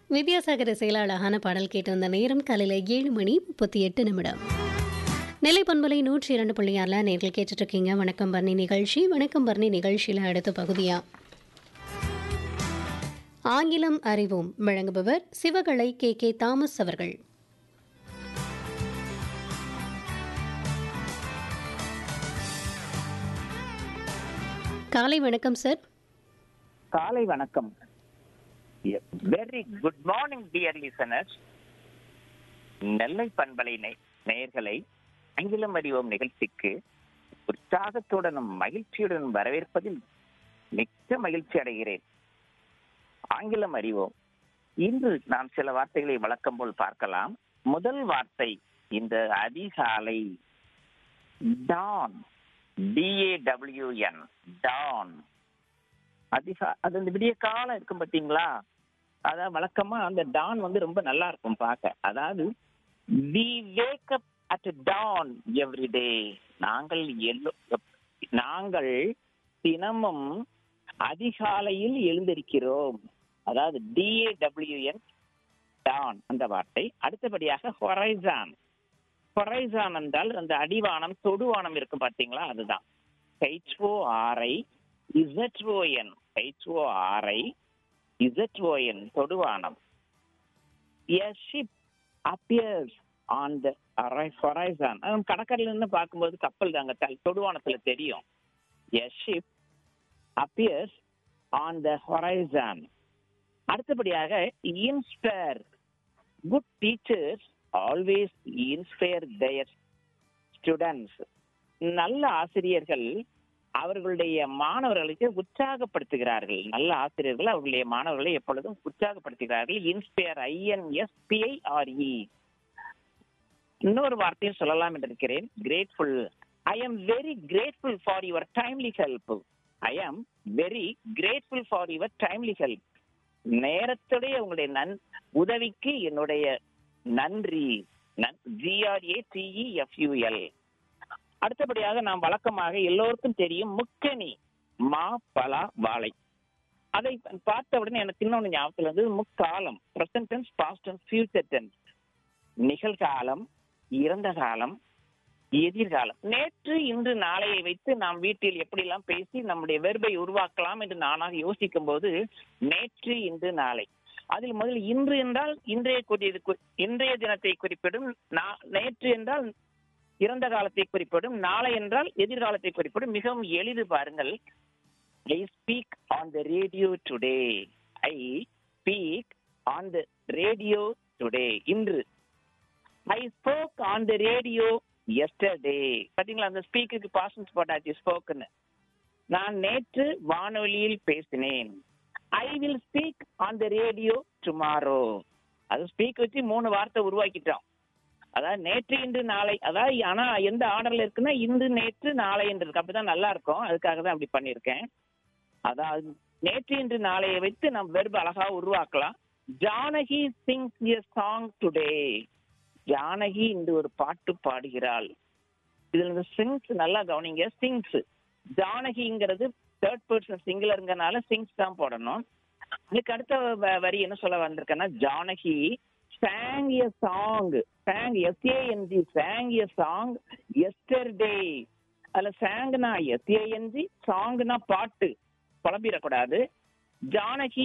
வித்யாசாகர் இசையில் அழகான பாடல் கேட்டு வந்த நேரம் காலையில் ஏழு மணி முப்பத்தி எட்டு நிமிடம் நெல்லை பண்பலை நூற்றி இரண்டு புள்ளி ஆறில் நேரில் கேட்டுட்டு இருக்கீங்க வணக்கம் பர்ணி நிகழ்ச்சி வணக்கம் பர்ணி நிகழ்ச்சியில் அடுத்த பகுதியா ஆங்கிலம் அறிவோம் வழங்குபவர் சிவகலை கே கே தாமஸ் அவர்கள் காலை வணக்கம் சார் காலை வணக்கம் very good morning dear listeners Nellai பண்பலை நே- நேயர்களை ஆங்கிலம் அறிவோம் நிகழ்ச்சிக்கு உற்சாகத்துடனும் மகிழ்ச்சியுடனும் வரவேற்பதில் மிக்க மகிழ்ச்சி அடைகிறேன் ஆங்கிலம் அறிவோம் இன்று நாம் சில வார்த்தைகளை வழக்கம் போல் பார்க்கலாம் முதல் வார்த்தை இந்த அதிகாலை டான் டிஏடபிள்யூஎன் டான் அதிகா அது அந்த விடிய காலம் இருக்கும் பாத்தீங்களா அதான் வழக்கமா அந்த டான் வந்து ரொம்ப நல்லா இருக்கும் பார்க்க அதாவது we wake up at dawn every day நாங்கள் எல்லோ நாங்கள் தினமும் அதிகாலையில் எழுந்திருக்கிறோம் அதாவது டிஏடபிள்யூஎன் டான் அந்த வார்த்தை அடுத்தபடியாக ஹொரைசான் ஹொரைசான் என்றால் அந்த அடிவானம் தொடுவானம் இருக்கும் பாத்தீங்களா அதுதான் ஹெச்ஓஆர்ஐ இசட்ஓஎன் ஹெச்ஓஆர்ஐ இசட்ஓஎன் தொடுவானம் a ship appears on the horizon கடற்கரையில இருந்து பார்க்கும்போது கப்பல் தாங்க த- தொடுவானத்துல தெரியும் a ship appears on the horizon அடுத்தபடியாக inspire good teachers always inspire their students நல்ல ஆசிரியர்கள் அவர்களுடைய மாணவர்களுக்கு உற்சாகப்படுத்துகிறார்கள் நல்ல ஆசிரியர்கள் அவர்களுடைய மாணவர்களை எப்பொழுதும் உற்சாகப்படுத்துகிறார்கள் இன்ஸ்பயர் ஐஎன்எஸ்பிஐ ஆர்இ இன்னொரு வார்த்தையும் சொல்லலாம் என்று இருக்கிறேன் grateful I am very grateful for your timely help I am very grateful for your timely help நேரத்துடைய உங்களுடைய நன் உதவிக்கு என்னுடைய நன்றி ஜிஆர்ஏ டிஇஎஃப்யூஎல் அடுத்தபடியாக நாம் வழக்கமாக எல்லோருக்கும் தெரியும் முக்கணி மா பலா வாழை அதை பார்த்த உடனே எனக்கு இன்னொன்று ஞாபகத்தில் வந்து முக்காலம் present tense past tense future tense நிகழ்காலம் இறந்த காலம் எதிர்காலம் நேற்று இன்று நாளையை வைத்து நாம் வீட்டில் எப்படியெல்லாம் பேசி நம்முடைய வெறுப்பை உருவாக்கலாம் என்று நானாக யோசிக்கும் போது நேற்று இன்று நாளை அதில் முதல் இன்று என்றால் இன்றைய குறி- கு- இன்றைய தினத்தை குறிப்பிடும் நா- நேற்று என்றால் இறந்த காலத்தை குறிப்பிடும் நாளை என்றால் எதிர்காலத்தை குறிப்பிடும் மிகவும் எளிது பாருங்கள் I speak on the radio today I speak on the radio today இன்று I spoke on the radio yesterday பாத்தீங்களா அந்த ஸ்பீக்குக்கு பாசன்ஸ் போட்டாச்சு ஸ்போக்குன்னு நான் நேற்று வானொலியில் பேசினேன் I will speak on the radio tomorrow அது ஸ்பீக் வச்சு மூணு வார்த்தை உருவாக்கிட்டோம் அதாவது நேற்று இன்று நாளை அதாவது ஆனா எந்த ஆர்டர்ல இருக்குன்னா இன்று நேற்று நாளை என்று இருக்கு அப்படிதான் நல்லா இருக்கும் அதுக்காக தான் அப்படி பண்ணியிருக்கேன் அதாவது நேற்று இன்று நாளையை வைத்து நம்ம வெறுப்பு அழகா உருவாக்கலாம் Janaki sings a song today Janaki இன்று ஒரு பாட்டு பாடுகிறாள் இதுல இந்த சிங்ஸ் நல்லா கவனிங்க சிங்ஸ் ஜானகிங்கிறது தேர்ட் பர்சன் சிங்குலருங்கனால சிங்ஸ் தான் போடணும் இதுக்கு அடுத்த வ- வரி என்ன சொல்ல வந்திருக்கேன்னா Janaki sang a song sang எஸ்ஏஎன்ஜி sang a song yesterday அதுல சாங்னா எஸ்ஏஎன்ஜி சாங்னா பாட்டு குழம்பிடக்கூடாது ஜானகி